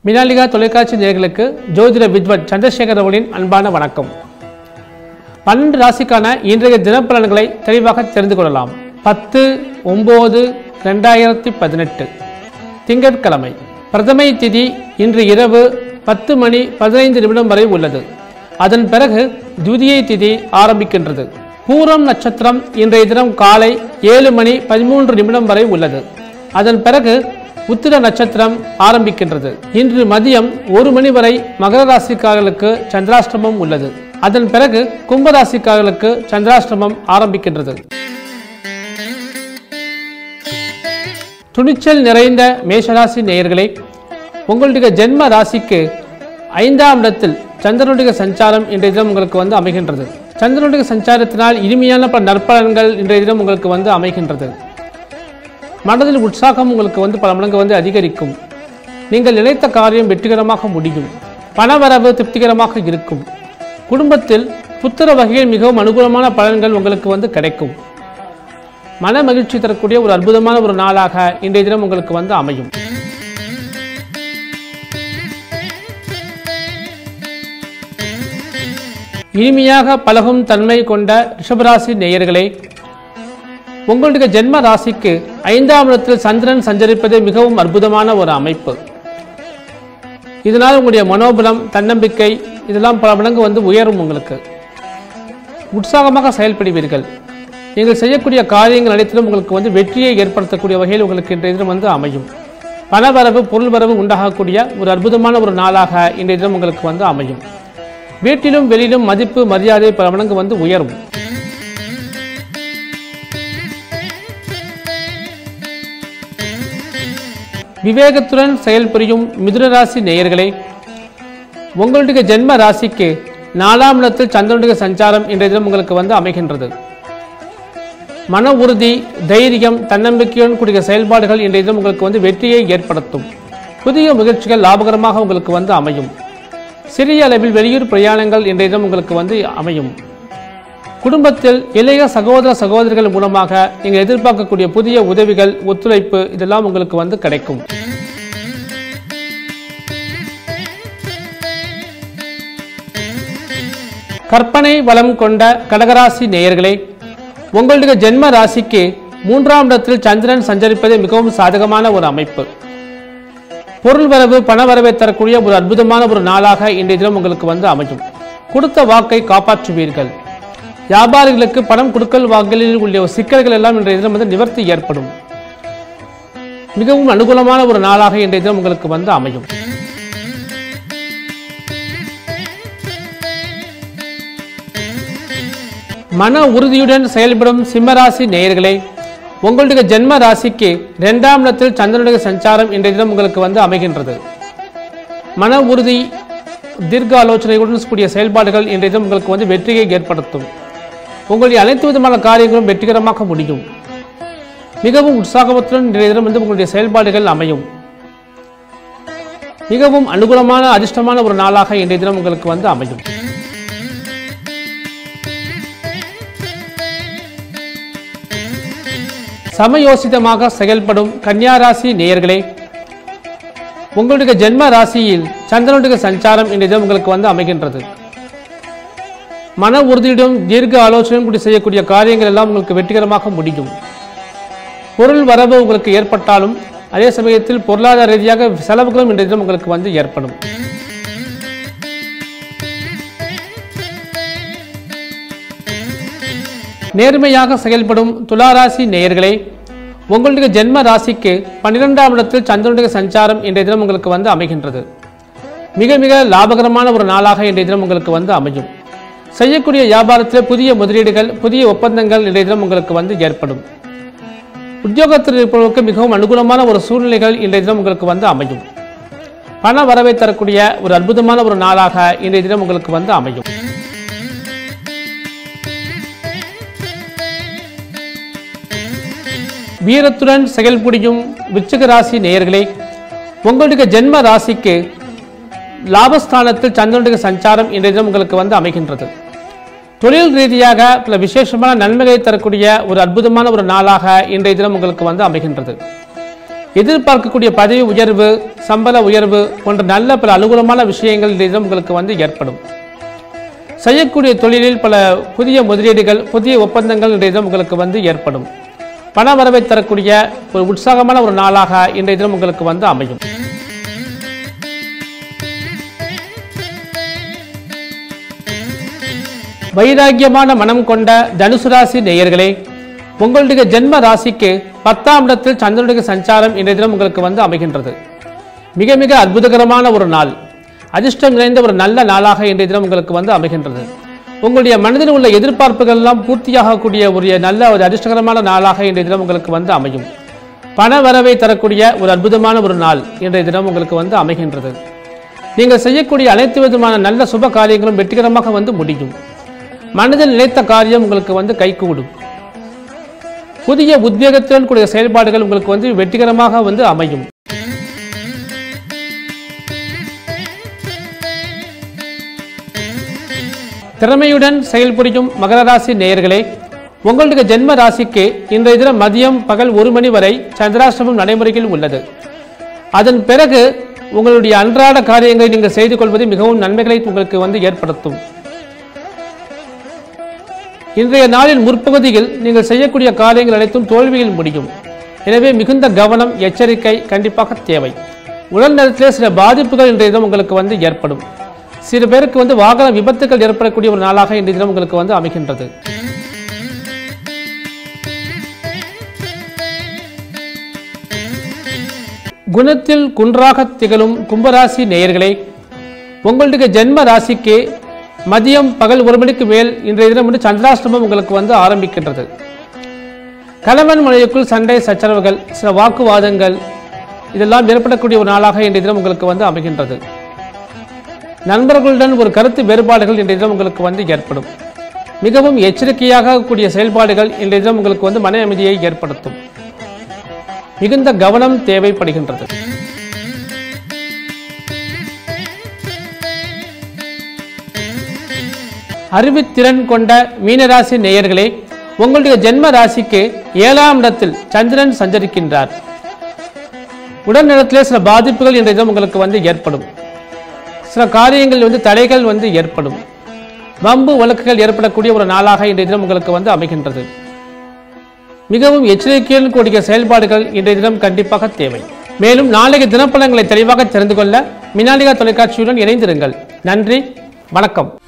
மினாலிகா தொலைக்காட்சி நேயர்களுக்கு ஜோதிட வித்வத் சந்திரசேகர் அவர்களின் அன்பான வணக்கம் பன்னெண்டு ராசிக்கான இன்றைய தினப்பலன்களை தெளிவாக தெரிந்து கொள்ளலாம் பத்து ஒம்பது ரெண்டாயிரத்தி பதினெட்டு திங்கட்கிழமை பிரதமை திதி இன்று இரவு பத்து மணி பதினைந்து நிமிடம் வரை உள்ளது அதன் பிறகு துதியை திதி ஆரம்பிக்கின்றது பூரம் நட்சத்திரம் இன்றைய தினம் காலை ஏழு மணி பதிமூன்று நிமிடம் வரை உள்ளது அதன் பிறகு உத்திர நட்சத்திரம் ஆரம்பிக்கின்றது இன்று மதியம் ஒரு மணி வரை மகர ராசிக்காரர்களுக்கு சந்திராஷ்டமம் உள்ளது அதன் பிறகு கும்ப ராசிக்காரர்களுக்கு சந்திராஷ்டமம் ஆரம்பிக்கின்றது துணிச்சல் நிறைந்த மேஷராசி நேயர்களே உங்களுடைய ஜென்ம ராசிக்கு ஐந்தாம் இடத்தில் சந்திரனுடைய சஞ்சாரம் இன்றைய தினம் உங்களுக்கு வந்து அமைகின்றது சந்திரனுடைய சஞ்சாரத்தினால் இனிமையான பல நற்பலன்கள் இன்றைய தினம் உங்களுக்கு வந்து அமைகின்றது மனதில் உற்சாகம் உங்களுக்கு வந்து பல மடங்கு வந்து அதிகரிக்கும் நீங்கள் நினைத்த காரியம் வெற்றிகரமாக முடியும் பணவரவு திருப்திகரமாக இருக்கும் குடும்பத்தில் புத்திர வகையில் மிகவும் அனுகூலமான பலன்கள் உங்களுக்கு வந்து கிடைக்கும் மன மகிழ்ச்சி தரக்கூடிய ஒரு அற்புதமான ஒரு நாளாக இன்றைய தினம் உங்களுக்கு வந்து அமையும் இனிமையாக பழகும் தன்மை கொண்ட ரிஷபராசி நேயர்களே உங்களுடைய ஜென்ம ராசிக்கு ஐந்தாம் இடத்தில் சந்திரன் சஞ்சரிப்பது மிகவும் அற்புதமான ஒரு அமைப்பு இதனால் உங்களுடைய மனோபலம் தன்னம்பிக்கை இதெல்லாம் பல மடங்கு வந்து உயரும் உங்களுக்கு உற்சாகமாக செயல்படுவீர்கள் நீங்கள் செய்யக்கூடிய காரியங்கள் அனைத்திலும் உங்களுக்கு வந்து வெற்றியை ஏற்படுத்தக்கூடிய வகையில் உங்களுக்கு இன்றைய தினம் வந்து அமையும் பணவரவு பொருள் வரவு உண்டாகக்கூடிய ஒரு அற்புதமான ஒரு நாளாக இன்றைய தினம் உங்களுக்கு வந்து அமையும் வீட்டிலும் வெளியிலும் மதிப்பு மரியாதை பல மடங்கு வந்து உயரும் விவேகத்துடன் செயல்புரியும் மிதுனராசி நேயர்களே உங்களுடைய ஜென்ம ராசிக்கு நாலாம் இடத்தில் சந்திரனுடைய சஞ்சாரம் இன்றைய தினம் உங்களுக்கு வந்து அமைகின்றது மன உறுதி தைரியம் தன்னம்பிக்கையுடன் கூடிய செயல்பாடுகள் இன்றைய தினம் உங்களுக்கு வந்து வெற்றியை ஏற்படுத்தும் புதிய முயற்சிகள் லாபகரமாக உங்களுக்கு வந்து அமையும் சிறிய அளவில் வெளியூர் பிரயாணங்கள் இன்றைய தினம் உங்களுக்கு வந்து அமையும் குடும்பத்தில் இளைய சகோதர சகோதரிகள் மூலமாக நீங்கள் எதிர்பார்க்கக்கூடிய புதிய உதவிகள் ஒத்துழைப்பு இதெல்லாம் உங்களுக்கு வந்து கிடைக்கும் கற்பனை வளம் கொண்ட கடகராசி நேயர்களே உங்களுடைய ஜென்ம ராசிக்கு மூன்றாம் இடத்தில் சந்திரன் சஞ்சரிப்பது மிகவும் சாதகமான ஒரு அமைப்பு பொருள் வரவு பண வரவை தரக்கூடிய ஒரு அற்புதமான ஒரு நாளாக இன்றைய தினம் உங்களுக்கு வந்து அமையும் கொடுத்த வாக்கை காப்பாற்றுவீர்கள் வியாபாரிகளுக்கு பணம் கொடுக்கல் வாங்கலில் உள்ள சிக்கல்கள் எல்லாம் இன்றைய தினம் வந்து நிவர்த்தி ஏற்படும் மிகவும் அனுகூலமான ஒரு நாளாக இன்றைய தினம் உங்களுக்கு வந்து அமையும் மன உறுதியுடன் செயல்படும் சிம்மராசி நேயர்களே உங்களுடைய ஜென்ம ராசிக்கு இரண்டாம் இடத்தில் சந்திரனுடைய சஞ்சாரம் இன்றைய தினம் உங்களுக்கு வந்து அமைகின்றது மன உறுதி தீர்க்க ஆலோசனைகளுடன் கூடிய செயல்பாடுகள் இன்றைய தினம் உங்களுக்கு வந்து வெற்றியை ஏற்படுத்தும் உங்களுடைய அனைத்து விதமான காரியங்களும் வெற்றிகரமாக முடியும் மிகவும் உற்சாகத்துடன் இன்றைய தினம் வந்து உங்களுடைய செயல்பாடுகள் அமையும் மிகவும் அனுகூலமான அதிர்ஷ்டமான ஒரு நாளாக இன்றைய தினம் உங்களுக்கு வந்து அமையும் சமயோசிதமாக செயல்படும் கன்னியாராசி நேயர்களே உங்களுடைய ஜென்ம ராசியில் சந்திரனுடைய சஞ்சாரம் இன்றைய தினம் உங்களுக்கு வந்து அமைகின்றது மன உறுதியுடன் தீர்க்க ஆலோசனையும் கூடி செய்யக்கூடிய காரியங்கள் எல்லாம் உங்களுக்கு வெற்றிகரமாக முடியும் பொருள் வரவு உங்களுக்கு ஏற்பட்டாலும் அதே சமயத்தில் பொருளாதார ரீதியாக செலவுகளும் இன்றைய தினம் உங்களுக்கு வந்து ஏற்படும் நேர்மையாக செயல்படும் துளாராசி நேயர்களே உங்களுடைய ஜென்ம ராசிக்கு பன்னிரெண்டாம் இடத்தில் சந்திரனுடைய சஞ்சாரம் இன்றைய தினம் உங்களுக்கு வந்து அமைகின்றது மிக மிக லாபகரமான ஒரு நாளாக இன்றைய தினம் உங்களுக்கு வந்து அமையும் செய்யக்கூடிய வியாபாரத்தில் புதிய முதலீடுகள் புதிய ஒப்பந்தங்கள் இன்றைய தினம் உங்களுக்கு வந்து ஏற்படும் உத்தியோகத்தில் இருப்பவர்களுக்கு மிகவும் அனுகூலமான ஒரு சூழ்நிலைகள் இன்றைய தினம் உங்களுக்கு வந்து அமையும் பண வரவை தரக்கூடிய ஒரு அற்புதமான ஒரு நாளாக இன்றைய தினம் உங்களுக்கு வந்து அமையும் வீரத்துடன் செயல்புரியும் விருச்சிக ராசி நேயர்களே உங்களுடைய ஜென்ம ராசிக்கு லாபஸ்தானத்தில் சந்திரனுடைய சஞ்சாரம் இன்றைய தினம் உங்களுக்கு வந்து அமைகின்றது தொழில் ரீதியாக பல விசேஷமான நன்மைகளை தரக்கூடிய ஒரு அற்புதமான ஒரு நாளாக இன்றைய தினம் உங்களுக்கு வந்து அமைகின்றது எதிர்பார்க்கக்கூடிய பதவி உயர்வு சம்பள உயர்வு போன்ற நல்ல பல அனுகூலமான விஷயங்கள் இந்த தினம் உங்களுக்கு வந்து ஏற்படும் செய்யக்கூடிய தொழிலில் பல புதிய முதலீடுகள் புதிய ஒப்பந்தங்கள் இன்றைய தினம் உங்களுக்கு வந்து ஏற்படும் பண வரவை தரக்கூடிய ஒரு உற்சாகமான ஒரு நாளாக இன்றைய தினம் உங்களுக்கு வந்து அமையும் வைராக்கியமான மனம் கொண்ட தனுசு ராசி நேயர்களே உங்களுடைய ஜென்ம ராசிக்கு பத்தாம் இடத்தில் சந்திரனுடைய சஞ்சாரம் இன்றைய தினம் உங்களுக்கு வந்து அமைகின்றது மிக மிக அற்புதகரமான ஒரு நாள் அதிர்ஷ்டம் நிறைந்த ஒரு நல்ல நாளாக இன்றைய தினம் உங்களுக்கு வந்து அமைகின்றது உங்களுடைய மனதில் உள்ள எதிர்பார்ப்புகள் எல்லாம் பூர்த்தியாகக்கூடிய ஒரு நல்ல ஒரு அதிர்ஷ்டகரமான நாளாக இன்றைய தினம் உங்களுக்கு வந்து அமையும் பண வரவை தரக்கூடிய ஒரு அற்புதமான ஒரு நாள் இன்றைய தினம் உங்களுக்கு வந்து அமைகின்றது நீங்கள் செய்யக்கூடிய அனைத்து விதமான நல்ல சுப காரியங்களும் வெற்றிகரமாக வந்து முடியும் மனதில் நினைத்த காரியம் உங்களுக்கு வந்து கைகூடும் புதிய உத்வேகத்துடன் கூடிய செயல்பாடுகள் உங்களுக்கு வந்து வெற்றிகரமாக வந்து அமையும் திறமையுடன் செயல்புரியும் மகர ராசி நேயர்களே உங்களுடைய ஜென்ம ராசிக்கு இன்றைய தினம் மதியம் பகல் ஒரு மணி வரை சந்திராஷ்டமம் நடைமுறையில் உள்ளது அதன் பிறகு உங்களுடைய அன்றாட காரியங்களை நீங்கள் செய்து கொள்வது மிகவும் நன்மைகளை உங்களுக்கு வந்து ஏற்படுத்தும் இன்றைய நாளின் முற்பகுதியில் நீங்கள் செய்யக்கூடிய காரியங்கள் அனைத்தும் தோல்வியில் முடியும் எனவே மிகுந்த கவனம் எச்சரிக்கை கண்டிப்பாக தேவை உடல் நலத்திலே சில பாதிப்புகள் இன்றைய தினம் உங்களுக்கு வந்து ஏற்படும் சில பேருக்கு வந்து வாகன விபத்துகள் ஏற்படக்கூடிய ஒரு நாளாக இன்றைய தினம் உங்களுக்கு வந்து அமைகின்றது குணத்தில் குன்றாக திகழும் கும்பராசி நேயர்களே உங்களுடைய ஜென்ம ராசிக்கு மதியம் பகல் ஒரு மணிக்கு மேல் இன்றைய தினம் வந்து சந்திராஷ்டமம் உங்களுக்கு வந்து ஆரம்பிக்கின்றது கணவன் மனைவிக்குள் சண்டை சச்சரவுகள் சில வாக்குவாதங்கள் இதெல்லாம் ஏற்படக்கூடிய ஒரு நாளாக இன்றைய தினம் உங்களுக்கு வந்து அமைகின்றது நண்பர்களுடன் ஒரு கருத்து வேறுபாடுகள் இன்றைய தினம் உங்களுக்கு வந்து ஏற்படும் மிகவும் எச்சரிக்கையாக கூடிய செயல்பாடுகள் இன்றைய தினம் உங்களுக்கு வந்து மன அமைதியை ஏற்படுத்தும் மிகுந்த கவனம் தேவைப்படுகின்றது அறிவுத்திறன் கொண்ட மீனராசி நேயர்களே உங்களுடைய ஜென்ம ராசிக்கு ஏழாம் இடத்தில் சந்திரன் சஞ்சரிக்கின்றார் உடல்நலத்திலே சில பாதிப்புகள் இன்றைய தினம் உங்களுக்கு வந்து ஏற்படும் சில காரியங்கள் வந்து தடைகள் வந்து ஏற்படும் வம்பு வழக்குகள் ஏற்படக்கூடிய ஒரு நாளாக இன்றைய தினம் உங்களுக்கு வந்து அமைகின்றது மிகவும் எச்சரிக்கையுடன் கூடிய செயல்பாடுகள் இன்றைய தினம் கண்டிப்பாக தேவை மேலும் நாளைய தினப்பலங்களை தெளிவாக தெரிந்து கொள்ள மினாலிகா தொலைக்காட்சியுடன் இணைந்திருங்கள் நன்றி வணக்கம்